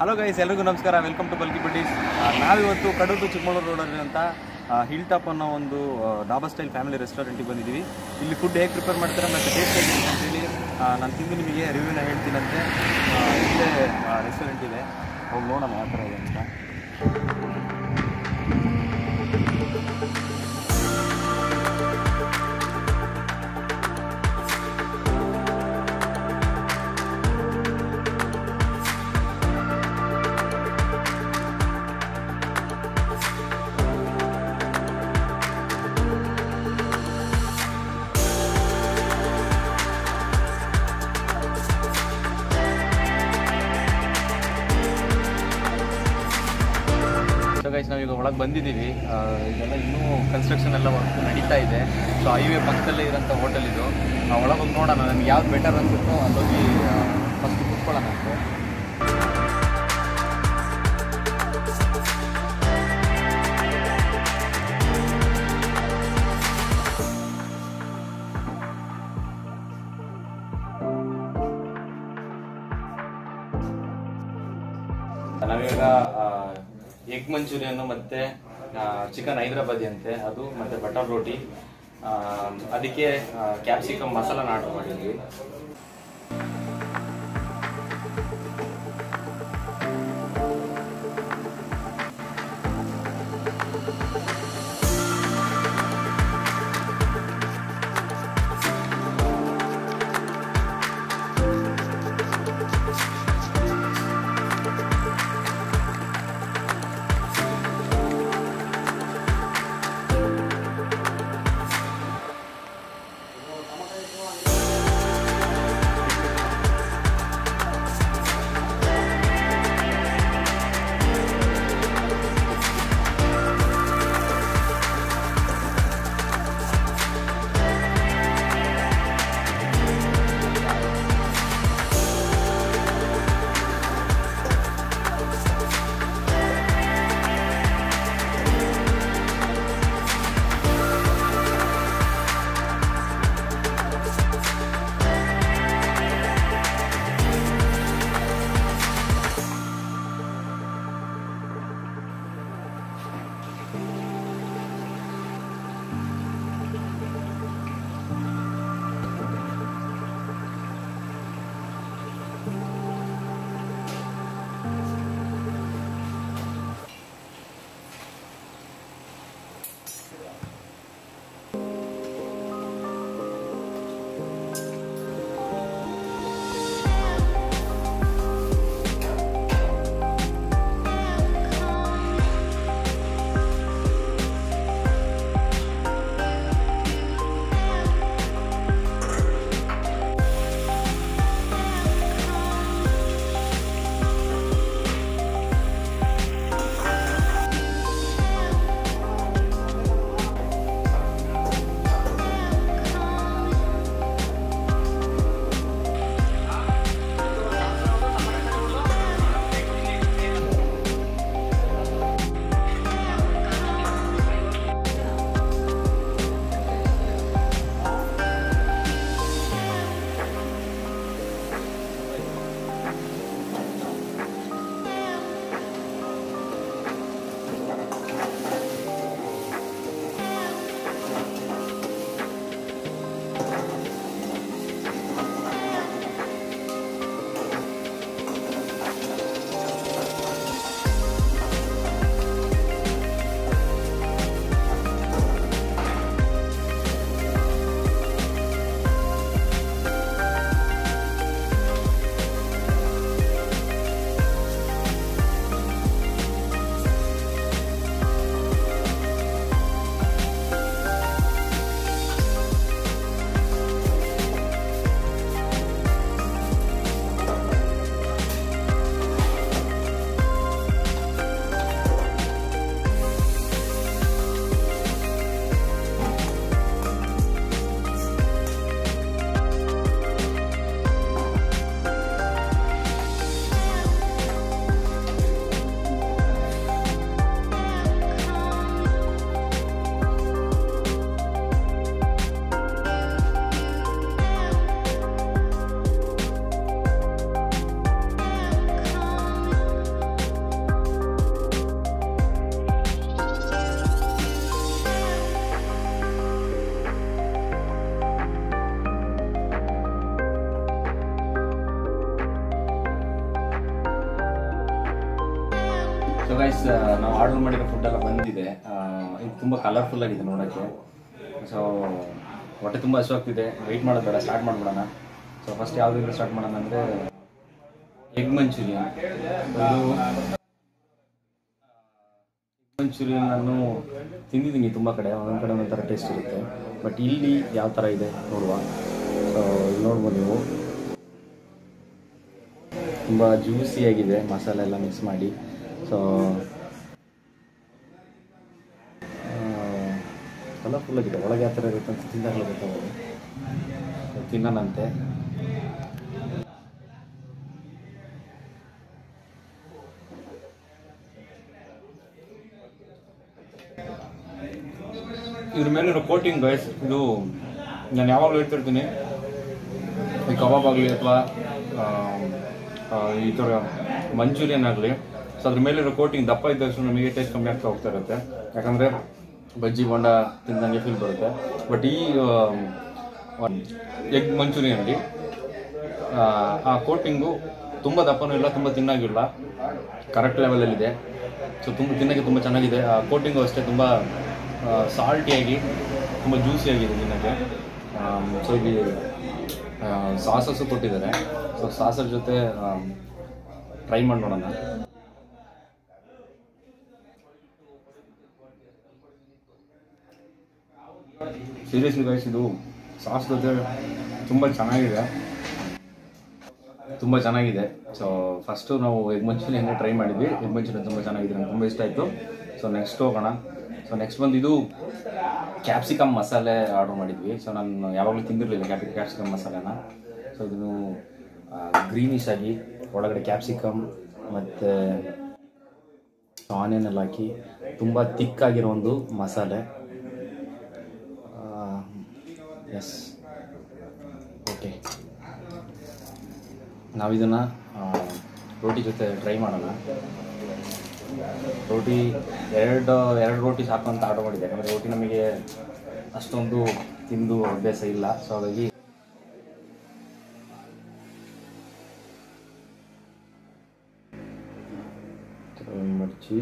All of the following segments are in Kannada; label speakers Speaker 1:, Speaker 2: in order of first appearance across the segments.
Speaker 1: ಹಲೋ ಗೈಸ್ ಎಲ್ರಿಗೂ ನಮಸ್ಕಾರ ವೆಲ್ಕಮ್ ಟು ಬಲ್ಕಿ ಬಡ್ಡೀಸ್ ನಾವಿವತ್ತು ಕಡೂರು ಚಿಕ್ಕಮಗಳೂರು ರೋಡಲ್ಲಿರುವಂಥ ಹಿಲ್ ಟಾಪ್ ಅನ್ನೋ ಒಂದು ಆ, ಡಾಬಾ ಸ್ಟೈಲ್ ಫ್ಯಾಮಿಲಿ ರೆಸ್ಟೋರೆಂಟಿಗೆ ಬಂದಿದ್ದೀವಿ ಇಲ್ಲಿ ಫುಡ್ ಹೇಗೆ ಪ್ರಿಪೇರ್ ಮಾಡ್ತಾರೆ ಮತ್ತು ಟೇಸ್ಟ್ ಹೇಗಿದೆ ಅಂತೇಳಿ ನಾನು ತಿಂದು ನಿಮಗೆ ರಿವ್ಯೂನ ಹೇಳ್ತೀನಂತೆ ಆ, ಇಲ್ಲೇ ರೆಸ್ಟೋರೆಂಟ್ ಇದೆ ಹೋಗಿ ನೋಡೋಣ ಯಾವ ಥರ ಇದೆ ಅಂತ ಸೊ ಗೈಸ್ ನಾವೀಗ ಒಳಗೆ ಬಂದಿದ್ದೀವಿ ಆ, ಇದೆಲ್ಲ ಇನ್ನೂ ಕನ್ಸ್ಟ್ರಕ್ಷನ್ ಎಲ್ಲ ವರ್ಕ್ ನಡೀತಾ ಇದೆ ಸೊ ಹೈವೇ ಪಕ್ಕದಲ್ಲೇ ಇರೋಂಥ ಹೋಟೆಲ್ ಇದು ನಾವು ಒಳಗೆ ಹೋಗಿ ನೋಡೋಣ ನಮ್ಗೆ ಯಾವ್ದು ಬೆಟರ್ ಅನ್ಸುತ್ತೋ ಅಲ್ಲೋಗಿ ಫಸ್ಟ್ ಕುತ್ಕೊಳ್ಳೋಣ ಅಂತ ನಾವೀಗ ಎಗ್ ಮಂಚೂರಿಯನ್ನು ಮತ್ತೆ ಚಿಕನ್ ಹೈದ್ರಾಬಾದಿ ಅಂತೆ ಅದು ಮತ್ತೆ ಬಟರ್ ರೋಟಿ ಆ, ಅದಕ್ಕೆ ಕ್ಯಾಪ್ಸಿಕಮ್ ಮಸಾಲಾನ ಆರ್ಡರ್ ಮಾಡಿದ್ವಿ ಗಾಯ್ಸ್ ನಾವು ಆರ್ಡರ್ ಮಾಡಿರೋ ಫುಡ್ ಎಲ್ಲ ಬಂದಿದೆ ಆ, ಇದು ತುಂಬ ಕಲರ್ಫುಲ್ ಆಗಿದೆ ನೋಡೋಕ್ಕೆ ಸೊ ಹೊಟ್ಟೆ ತುಂಬ ಹಸುವಾಗ್ತಿದೆ ವೆಯ್ಟ್ ಮಾಡೋದು ಬೇಡ ಸ್ಟಾರ್ಟ್ ಮಾಡ್ಬಿಡೋಣ ಸೊ ಫಸ್ಟ್ ಯಾವುದರಿಂದ ಸ್ಟಾರ್ಟ್ ಮಾಡೋಣ ಅಂದರೆ ಎಗ್ ಮಂಚೂರಿಯನ್ ಇದು ಮಂಚೂರಿಯನ್ ನಾನು ತಿಂದಿದ್ದೀನಿ ತುಂಬ ಕಡೆ ಒಂದೊಂದು ಕಡೆ ಒಂದೊಂದು ಥರ ಟೇಸ್ಟ್ ಇರುತ್ತೆ ಬಟ್ ಇಲ್ಲಿ ಯಾವ ಥರ ಇದೆ ನೋಡುವ ಸೊ ಇಲ್ಲಿ ನೋಡ್ಬೋದು ನೀವು ತುಂಬ ಜ್ಯೂಸಿಯಾಗಿದೆ ಮಸಾಲೆ ಎಲ್ಲ ಮಿಕ್ಸ್ ಮಾಡಿ ಸೊ ಕಲರ್ಫುಲ್ ಆಗಿದೆ ಒಳಗೆ ಯಾವ ಥರ ಇರುತ್ತೆ ಅಂತ ತಿಂದಾಗಲೇ ಗೊತ್ತಾಗೋದು ಸೊ ತಿನ್ನೋಣಂತೆ ಇದ್ರ ಮೇಲಿರೋ ಕೋಟಿಂಗ್ ಗೈಸ್ ಇದು ನಾನು ಯಾವಾಗಲೂ ಹೇಳ್ತಿರ್ತೀನಿ ಈ ಕಬಾಬ್ ಆಗಲಿ ಅಥವಾ ಈ ಥರ ಮಂಚೂರಿಯನ್ ಆಗಲಿ ಸೊ ಅದ್ರ ಮೇಲಿರೋ ಕೋಟಿಂಗ್ ದಪ್ಪ ಇದ್ದ ತಕ್ಷಣ ನಮಗೆ ಟೇಸ್ಟ್ ಕಮ್ಮಿ ಆಗ್ತಾ ಹೋಗ್ತಾ ಇರುತ್ತೆ ಯಾಕಂದರೆ ಬಜ್ಜಿ ಬೋಂಡ ತಿಂದಂಗೆ ಫೀಲ್ ಬರುತ್ತೆ ಬಟ್ ಈ ಎಗ್ ಮಂಚೂರಿಯಲ್ಲಿ ಆ ಕೋಟಿಂಗು ತುಂಬ ದಪ್ಪನೂ ಇಲ್ಲ ತುಂಬ ತಿನ್ನಾಗಿಲ್ಲ ಕರೆಕ್ಟ್ ಲೆವೆಲಲ್ಲಿದೆ ಸೊ ತುಂಬ ತಿನ್ನೋಕ್ಕೆ ತುಂಬ ಚೆನ್ನಾಗಿದೆ ಆ ಕೋಟಿಂಗು ಅಷ್ಟೇ ತುಂಬ ಸಾಲ್ಟಿಯಾಗಿ ತುಂಬ ಜ್ಯೂಸಿಯಾಗಿದೆ ತಿನ್ನೋಕ್ಕೆ ಸೊ ಇಲ್ಲಿ ಸಾಸಸ್ಸು ಕೊಟ್ಟಿದ್ದಾರೆ ಸೊ ಸಾಸರ್ ಜೊತೆ ಟ್ರೈ ಮಾಡಿ ನೋಡೋಣ ಸೀರಿಯಸ್ಲಿ ಗೈಸ್ ಇದು ಸಾಸ್ ಜೊತೆ ತುಂಬ ಚೆನ್ನಾಗಿದೆ ತುಂಬ ಚೆನ್ನಾಗಿದೆ ಸೊ ಫಸ್ಟು ನಾವು ಎಗ್ ಮಂಚೂರಿಯನ್ನೇ ಟ್ರೈ ಮಾಡಿದ್ವಿ ಎಗ್ ಮಂಚೂರಿಯನ್ ತುಂಬ ಚೆನ್ನಾಗಿದೆ ನಂಗೆ ತುಂಬ ಇಷ್ಟ ಆಯಿತು ಸೊ ನೆಕ್ಸ್ಟ್ ಹೋಗೋಣ ಸೊ ನೆಕ್ಸ್ಟ್ ಬಂದು ಇದು ಕ್ಯಾಪ್ಸಿಕಮ್ ಮಸಾಲೆ ಆರ್ಡರ್ ಮಾಡಿದ್ವಿ ಸೊ ನಾನು ಯಾವಾಗಲೂ ತಿಂದಿರಲಿಲ್ಲ ಕ್ಯಾಪಿ ಕ್ಯಾಪ್ಸಿಕಮ್ ಮಸಾಲೆನ ಸೊ ಇದನ್ನು ಗ್ರೀನಿಶ್ ಆಗಿ ಒಳಗಡೆ ಕ್ಯಾಪ್ಸಿಕಮ್ ಮತ್ತು ಆನಿಯನ್ ಎಲ್ಲ ಹಾಕಿ ತುಂಬ ತಿಕ್ಕಾಗಿರೋ ಒಂದು ಮಸಾಲೆ ಎಸ್ ಓಕೆ ನಾವಿದನ್ನು ರೋಟಿ ಜೊತೆ ಟ್ರೈ ಮಾಡೋಣ ರೋಟಿ ಎರಡು ಎರಡು ರೋಟಿ ಸಾಕು ಅಂತ ಆರ್ಡರ್ ಮಾಡಿದ್ದೆ ಯಾಕಂದರೆ ರೋಟಿ ನಮಗೆ ಅಷ್ಟೊಂದು ತಿಂದು ಅಭ್ಯಾಸ ಇಲ್ಲ ಸೊ ಹಾಗಾಗಿ ಮಿರ್ಚಿ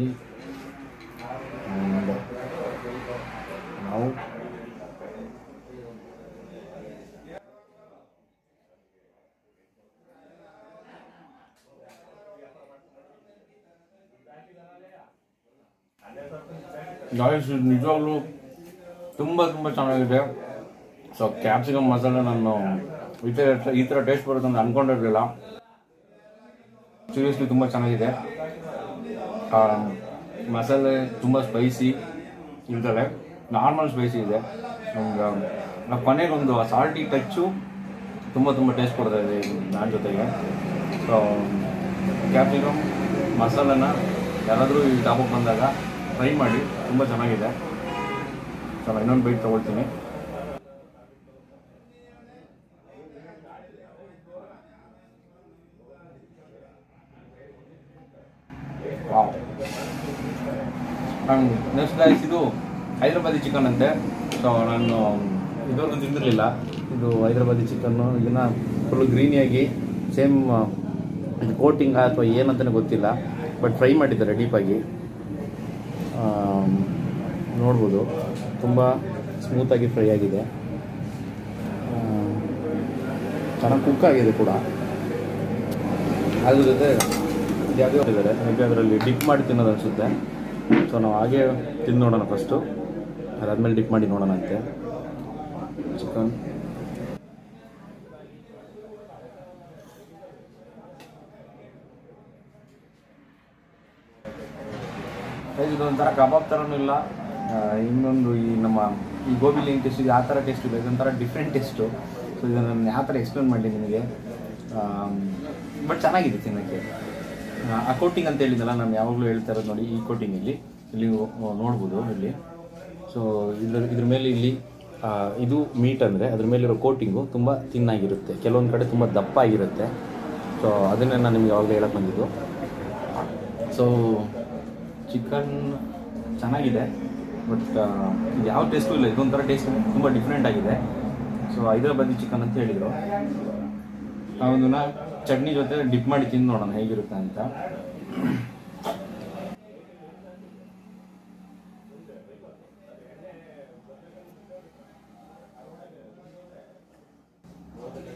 Speaker 1: and ನಾವು ಗಾಯಸ್ ನಿಜವಾಗ್ಲೂ ತುಂಬ ತುಂಬ ಚೆನ್ನಾಗಿದೆ ಸೊ ಕ್ಯಾಪ್ಸಿಕಮ್ ಮಸಾಲೆ ನಾನು ಈ ಥರ ಈ ಥರ ಟೇಸ್ಟ್ ಬರುತ್ತೆ ಅಂತ ಅಂದ್ಕೊಂಡಿರಲಿಲ್ಲ ಸೀರಿಯಸ್ಲಿ ತುಂಬ ಚೆನ್ನಾಗಿದೆ ಆ, ಮಸಾಲೆ ತುಂಬ ಸ್ಪೈಸಿ ಇರ್ತದೆ ನಾರ್ಮಲ್ ಸ್ಪೈಸಿ ಇದೆ ನಮ್ಗೆ ಕೊನೆಗೆ ಒಂದು ಸಾಲ್ಟಿ ಟಚ್ಚು ತುಂಬ ತುಂಬ ಟೇಸ್ಟ್ ಕೊಡ್ತಾ ಇದೆ ನಾನ್ ಜೊತೆಗೆ ಸೊ ಕ್ಯಾಪ್ಸಿಕಮ್ ಮಸಾಲೆನ ಯಾರಾದರೂ ಈ ಟಾಪಕ್ಕೆ ಬಂದಾಗ ಟ್ರೈ ಮಾಡಿ ತುಂಬ ಚೆನ್ನಾಗಿದೆ ಸೊ ನಾನು ಇನ್ನೊಂದು ಬೈಟ್ ತೊಗೊಳ್ತೀನಿ ವಾವ್ ನಾನು ನೆಕ್ಸ್ಟ್ ಗೈಸ್ ಇದು ಹೈದ್ರಾಬಾದಿ ಚಿಕನ್ ಅಂತೆ ಸೊ ನಾನು ಇದುವರೆಗೂ ತಿಂದಿರಲಿಲ್ಲ ಇದು ಹೈದ್ರಾಬಾದಿ ಚಿಕನ್ನು ಇದನ್ನು ಫುಲ್ ಗ್ರೀನಿಯಾಗಿ ಸೇಮ್ ಇದು ಕೋಟಿಂಗ್ ಅಥವಾ ಏನಂತಲೇ ಗೊತ್ತಿಲ್ಲ ಬಟ್ ಫ್ರೈ ಮಾಡಿದ್ದಾರೆ ಡೀಪಾಗಿ ನೋಡ್ಬೋದು ತುಂಬ ಸ್ಮೂತಾಗಿ ಫ್ರೈ ಆಗಿದೆ ಚೆನ್ನಾಗಿ ಕುಕ್ ಆಗಿದೆ ಕೂಡ ಅದ್ರ ಜೊತೆ ಯಾವುದೇ ಇದ್ದಾರೆ ಮೇಬಿ ಅದರಲ್ಲಿ ಡಿಪ್ ಮಾಡಿ ತಿನ್ನೋದು ಅನಿಸುತ್ತೆ ಸೊ ನಾವು ಹಾಗೆ ತಿಂದು ನೋಡೋಣ ಫಸ್ಟು ಅದಾದಮೇಲೆ ಡಿಪ್ ಮಾಡಿ ನೋಡೋಣ ಅಂತೆ ಚಿಕನ್ ಇದು ಒಂಥರ ಕಬಾಬ್ ಥರನೂ ಇಲ್ಲ ಆ, ಇನ್ನೊಂದು ಈ ನಮ್ಮ ಈ ಗೋಬಿ ಲಿಂಕ್ ಟೇಸ್ಟ್ ಇದೆ ಆ ಥರ ಟೇಸ್ಟ್ ಇದೆ ಇದೊಂಥರ ಡಿಫ್ರೆಂಟ್ ಟೇಸ್ಟು ಸೊ ಇದನ್ನು ನಾನು ಯಾವ ಥರ ಎಕ್ಸ್ಪ್ಲೇನ್ ಮಾಡಲಿ ನಿಮಗೆ ಬಟ್ ಚೆನ್ನಾಗಿದೆ ತಿನ್ನೋಕ್ಕೆ ಆ, ಆ ಕೋಟಿಂಗ್ ಅಂತ ಹೇಳಿದಲ್ಲ ನಾನು ಯಾವಾಗಲೂ ಹೇಳ್ತಾ ಇರೋದು ನೋಡಿ ಈ ಕೋಟಿಂಗ್ ಇಲ್ಲಿ ಇಲ್ಲಿ ನೀವು ನೋಡ್ಬೋದು ಇಲ್ಲಿ ಸೊ ಇದ್ರ ಇದ್ರ ಮೇಲೆ ಇಲ್ಲಿ ಆ, ಇದು ಮೀಟ್ ಅಂದರೆ ಅದ್ರ ಮೇಲಿರೋ ಕೋಟಿಂಗು ತುಂಬ ತಿನ್ನಾಗಿರುತ್ತೆ ಕೆಲವೊಂದು ಕಡೆ ತುಂಬ ದಪ್ಪ ಆಗಿರುತ್ತೆ ಸೊ ಅದನ್ನೇ ನಾನು ನಿಮಗೆ ಯಾವಾಗಲೂ ಹೇಳಕ್ಕೆ ಬಂದಿದ್ದು ಸೊ ಚಿಕನ್ ಚೆನ್ನಾಗಿದೆ ಬಟ್ ಇದು ಯಾವ ಟೇಸ್ಟು ಇಲ್ಲ ಇದೊಂಥರ ಟೇಸ್ಟ್ ತುಂಬ ಡಿಫ್ರೆಂಟ್ ಆಗಿದೆ ಸೊ ಹೈದ್ರಾಬಾದಿ ಚಿಕನ್ ಅಂತ ಹೇಳಿದರು ನಾವೊಂದನ್ನ ಚಟ್ನಿ ಜೊತೆ ಡಿಪ್ ಮಾಡಿ ತಿಂದು ನೋಡೋಣ ಹೇಗಿರುತ್ತೆ ಅಂತ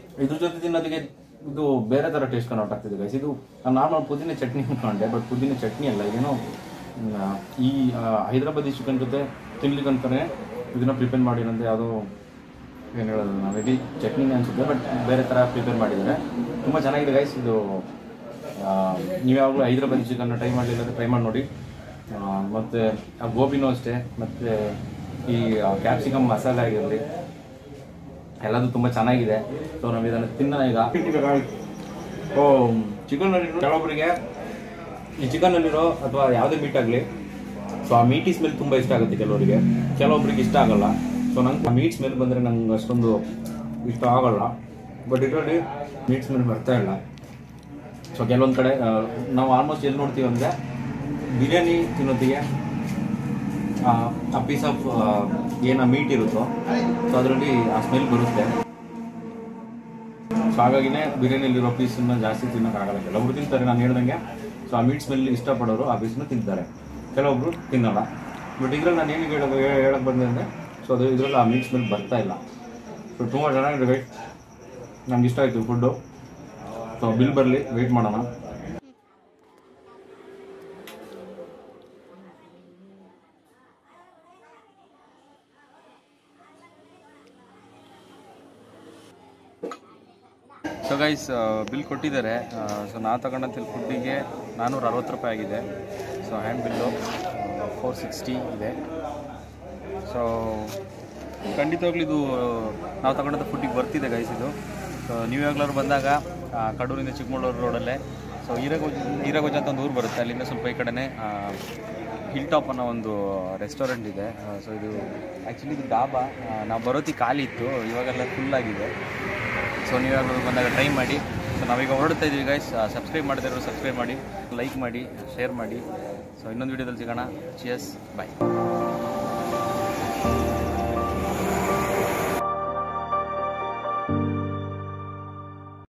Speaker 1: ಇದ್ರ ಜೊತೆ ತಿನ್ನೋದಕ್ಕೆ ಇದು ಬೇರೆ ಥರ ಟೇಸ್ಟ್ ಕನ್ವರ್ಟ್ ಆಗ್ತಿದೆ ಗೈಸ್ ಇದು ನಾರ್ಮಲ್ ಪುದೀನ ಚಟ್ನಿ ಅನ್ಕೊಂಡೆ ಬಟ್ ಪುದೀನ ಚಟ್ನಿ ಅಲ್ಲ ಇದೇನೋ ಮ್, ಈ ಆ, ಹೈದರಾಬಾದಿ ಚಿಕನ್ ಜೊತೆ ತಿನ್ಲಿಕ್ಕೆ ಅಂತಾನೆ ಇದನ್ನ ಪ್ರಿಪೇರ್ ಮಾಡಿರೋಂಥ ಯಾವುದೋ ಏನು ಹೇಳೋದು ನಾವು ಇಡೀ ಚಟ್ನಿನೇ ಅನ್ಸುತ್ತೆ ಬಟ್ ಬೇರೆ ಥರ ಪ್ರಿಪೇರ್ ಮಾಡಿದ್ದಾರೆ ತುಂಬ ಚೆನ್ನಾಗಿದೆ ಗೈಸ್ ಇದು ಆ, ನೀವು ಯಾವಾಗಲೂ ಹೈದರಾಬಾದಿ ಚಿಕನ್ನ ಟ್ರೈ ಮಾಡಲಿಲ್ಲ ಟ್ರೈ ಮಾಡಿ ನೋಡಿ ಆ, ಮತ್ತೆ ಆ ಗೋಬಿನೂ ಅಷ್ಟೇ ಮತ್ತು ಈ ಕ್ಯಾಪ್ಸಿಕಮ್ ಮಸಾಲೆ ಆಗಿರಲಿ ಎಲ್ಲದು ತುಂಬ ಚೆನ್ನಾಗಿದೆ ಸೊ ನಾವು ಇದನ್ನು ತಿನ್ನೋಣ ಈಗ ಓ ಚಿಕನ್ನಲ್ಲಿರೋ ಕೆಲವೊಬ್ಬರಿಗೆ ಈ ಚಿಕನ್ನಲ್ಲಿರೋ ಅಥವಾ ಯಾವುದೇ ಮೀಟ್ ಆಗಲಿ ಸೊ ಆ ಮೀಟಿ ಸ್ಮೆಲ್ ತುಂಬ ಇಷ್ಟ ಆಗುತ್ತೆ ಕೆಲವರಿಗೆ ಕೆಲವೊಬ್ರಿಗೆ ಇಷ್ಟ ಆಗಲ್ಲ ಸೊ ನಂಗೆ ಆ ಮೀಟ್ ಸ್ಮೆಲ್ ಬಂದರೆ ನಂಗೆ ಅಷ್ಟೊಂದು ಇಷ್ಟ ಆಗಲ್ಲ ಬಟ್ ಇದರಲ್ಲಿ ಮೀಟ್ ಸ್ಮೆಲ್ ಬರ್ತಾ ಇಲ್ಲ ಸೊ ಕೆಲವೊಂದು ಕಡೆ ಆ, ನಾವು ಆಲ್ಮೋಸ್ಟ್ ಎಲ್ಲಿ ನೋಡ್ತೀವಿ ಅಂದರೆ ಬಿರಿಯಾನಿ ತಿನ್ನೋತ್ತಿಗೆ ಆ, ಆ ಪೀಸ್ ಆಫ್ ಏನು ಮೀಟ್ ಇರುತ್ತೋ ಸೊ ಅದರಲ್ಲಿ ಆ ಸ್ಮೆಲ್ ಬರುತ್ತೆ ಸೊ ಹಾಗಾಗಿನೇ ಬಿರಿಯಾನಿಲಿರೋ ಪೀಸನ್ನ ಜಾಸ್ತಿ ತಿನ್ನೋಕ್ಕಾಗಲ್ಲ ಕೆಲವೊಬ್ರು ತಿಂತಾರೆ ನಾನು ಹೇಳ್ದಂಗೆ ಸೊ ಆ ಮೀಟ್ ಸ್ಮೆಲ್ ಇಷ್ಟಪಡೋರು ಆ ಪೀಸ್ನ ತಿಂತಾರೆ ಕೆಲವೊಬ್ರು ತಿನ್ನಲ್ಲ ಬಟ್ ಇದ್ರಲ್ಲಿ ನಾನು ಏನಿಗೆ ಹೇಳೋದು ಹೇಳಕ್ಕೆ ಬಂದೆ ಅಂದರೆ ಸೊ ಅದು ಇದರಲ್ಲಿ ಆ ಮೀಟ್ ಸ್ಮೆಲ್ ಬರ್ತಾ ಇಲ್ಲ ಸೊ ತುಂಬ ಚೆನ್ನಾಗಿದೆ ವೆಯ್ಟ್ ನಮ್ಗೆ ಇಷ್ಟ ಆಯಿತು ಫುಡ್ಡು ಸೊ ಬಿಲ್ ಬರಲಿ ವೆಯ್ಟ್ ಮಾಡೋಣ ಸೊ ಗೈಸ್ ಬಿಲ್ ಕೊಟ್ಟಿದ್ದಾರೆ ಸೊ ನಾ ತಗೊಂಡಂತ ಫುಡ್ಡಿಗೆ ನಾನ್ನೂರ ಅರವತ್ತು ರೂಪಾಯಿ ಆಗಿದೆ so hand bill four sixty ಇದೆ ಸೊ ಖಂಡಿತವಾಗ್ಲೂ ಇದು ನಾವು ತಗೊಂಡಂಥ ಫುಡ್ಡಿಗೆ ಬರ್ತಿದೆ ಗೈಸ್ ಇದು ಸೊ ನೀವು ಯಾವಾಗಲಾದ್ರು ಬಂದಾಗ ಆ, ಕಡೂರಿಂದ ಚಿಕ್ಕಮಗಳೂರು ರೋಡಲ್ಲೇ ಸೊ ಈರಗೋಜ್ ಈರಗೋಜ್ ಅಂತ ಒಂದು ಊರು ಬರುತ್ತೆ ಅಲ್ಲಿಂದ ಸ್ವಲ್ಪ ಈ ಕಡೆನೇ ಹಿಲ್ ಟಾಪ್ ಅನ್ನೋ ಒಂದು ರೆಸ್ಟೋರೆಂಟ್ ಇದೆ ಸೊ ಇದು ಆ್ಯಕ್ಚುಲಿ ಇದು ಡಾಬಾ ಆ, ನಾವು ಬರೋತಿ ಖಾಲಿ ಇತ್ತು ಇವಾಗೆಲ್ಲ ಫುಲ್ ಆಗಿದೆ ಸೊ ನೀವು ಯಾವಾಗಲೂ ಬಂದಾಗ ಟ್ರೈ ಮಾಡಿ ಸೊ ನಾವೀಗ ಹೊರಡ್ತಾ ಇದ್ದೀವಿ ಗೈಸ್ ಸಬ್ಸ್ಕ್ರೈಬ್ ಮಾಡಿದ್ರು ಸಬ್ಸ್ಕ್ರೈಬ್ ಮಾಡಿ ಲೈಕ್ ಮಾಡಿ ಶೇರ್ ಮಾಡಿ ಸೊ ಇನ್ನೊಂದು ವೀಡಿಯೋದಲ್ಲಿ ಸಿಗೋಣ ಚಿಯರ್ಸ್ ಬಾಯ್